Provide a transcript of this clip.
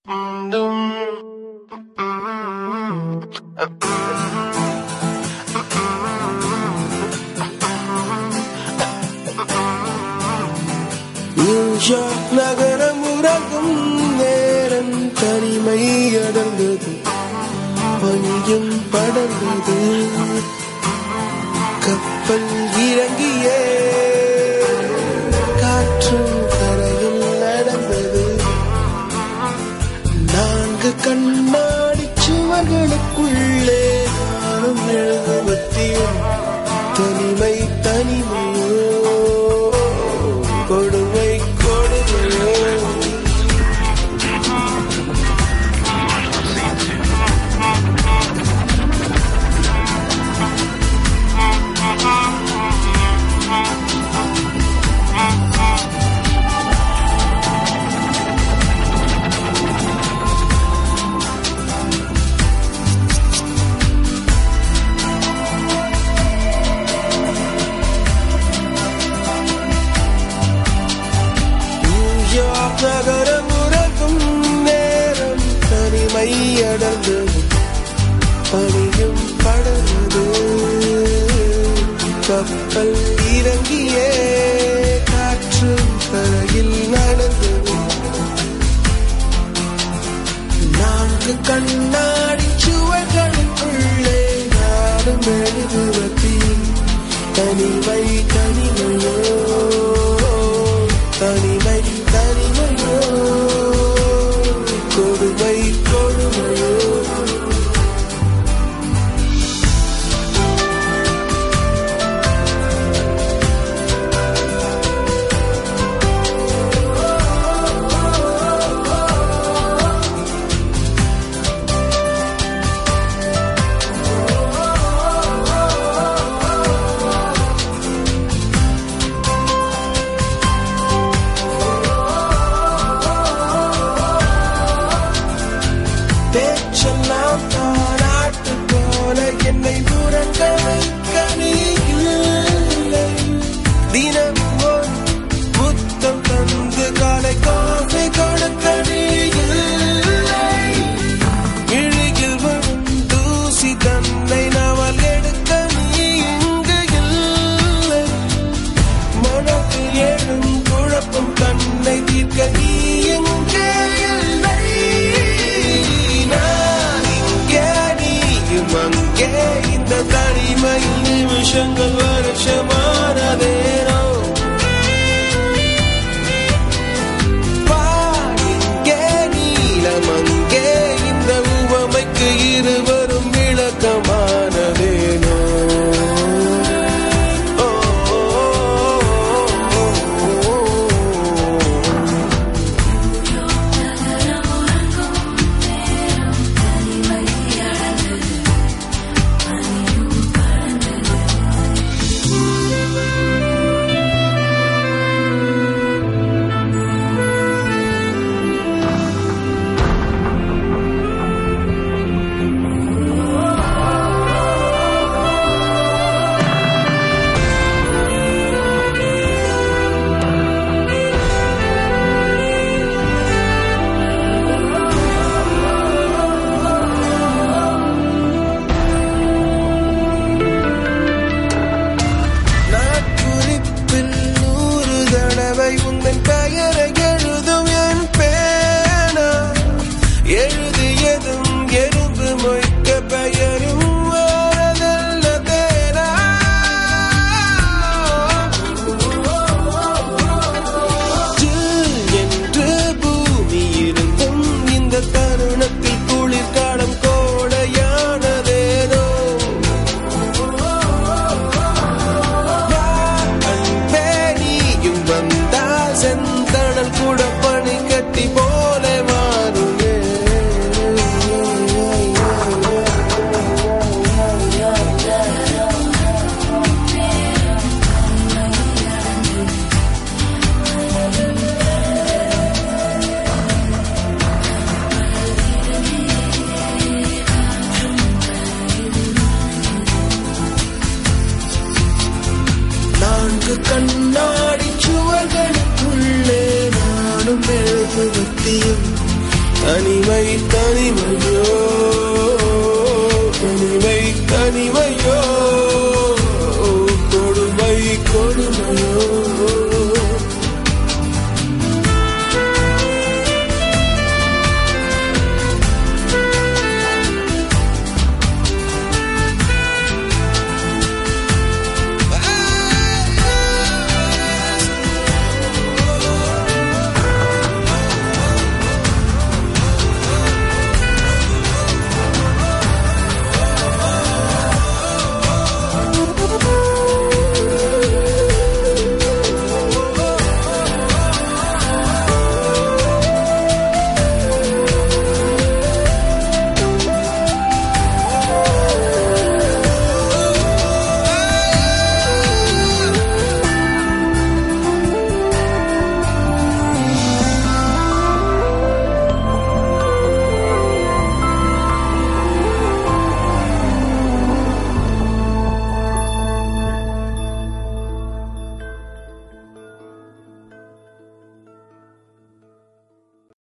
New York நகரம் உறங்கும் நேரம் தனிமை அடர்ந்தது பனியும் படர்ந்தது கப்பல் இறங்கியே காற்றும் கரையில் நடந்தது நான்கு கண்ணாடி சுவர்களுக்குள்ளே நானும் எழுதுவத்தியும் தனிமை தனிமையோ கொடுமை கொடுமையோ நியூயார்க் நகரம் உறங்கும் நேரம் தனிமை அடர்ந்தது பனியும் படர்ந்தது கப்பல் இறங்கியே காற்று கரையில் நடந்தது நான்கு கண்ணாடி சுவர்களுக்குள்ளே நாடும் எழுதுவதி தனிமை தனிமையோ தனிமை தனிமையோ கொடுமை கொடுமையோ பேச்செல்லாம் தாராட்டு போல என்னை உறங்க வைக்க நீ இல்லை. தினமும் ஒரு முத்தம் தந்து காலை காஃபி கொடுக்க நீ இல்லை. இழுகில் வரும் தூசி தன்னை நாவல் எடுக்க நீ இங்கு இல்லை மனதில் எழும் குழப்பம் தன்னை தீர்க்க நீ எங்கே இல்லை நான் இங்கே நீயும் அங்கே இந்த தனிமையில் நிமிஷங்கள் வருஷமானதேனோ பாடிங்கே நீலம் அங்கே இந்த உவமைக்கு இருவரும் விளக்கமானதேனோ ஓ, ஓ, ஓ, ஓ, ஓ. Thank தனிமை தனிமையோ தனிமை தனிமையோ கொடுமை கொடுமை